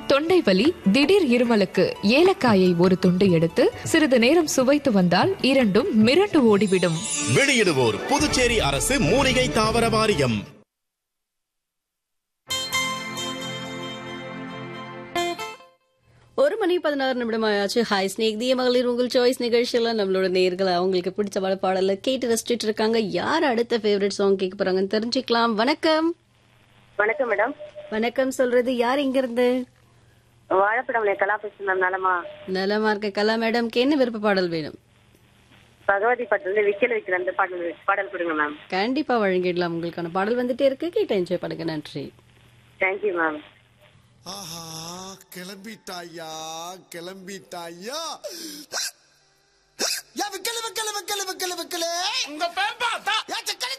தொண்டை வலி திடீர் இருமலுக்கு ஏலக்காயை ஒரு துண்டு எடுத்து சிறிது நேரம் சுவைத்து வந்தால் இரண்டும் மிரண்டு ஓடிவிடும் வெளியிடுவோர் புதுச்சேரி அரசு மூலிகை தாவர வாரியம் ஒரு மணி பதினாறு நிமிடம் ஆயாச்சு ஹாய் ஸ்னேக் திய மகளிர் உங்கள் சாய்ஸ் நிகழ்ச்சியில நம்மளோட நேர்களை அவங்களுக்கு பிடிச்ச பல பாடல கேட்டு ரசிச்சுட்டு இருக்காங்க யார் அடுத்த ஃபேவரட் சாங் கேட்க போறாங்கன்னு தெரிஞ்சுக்கலாம் வணக்கம் வணக்கம் மேடம் வணக்கம் சொல்றது யார் இங்க இருந்து வாழைப்படம் கலா பேசுறேன் நலமா நலமா இருக்க கலா மேடம்க்கு என்ன விருப்ப பாடல் வேணும் பகவதி பாட்டுல விக்கல் வைக்கிற அந்த பாடல் பாடல் கொடுங்க மேம் கண்டிப்பா வழங்கிடலாம் உங்களுக்கான பாடல் வந்துட்டே இருக்கு கேட்டு என்ஜாய் பண்ணுங்க நன்றி தேங்க்யூ மேம் ஆஹா கிளம்பிட்டாயா கிளம்பிட்டாயா யா விக்கல விக்கல விக்கல விக்கல விக்கல உங்க பேம்பா தான் ஏ, சக்கரை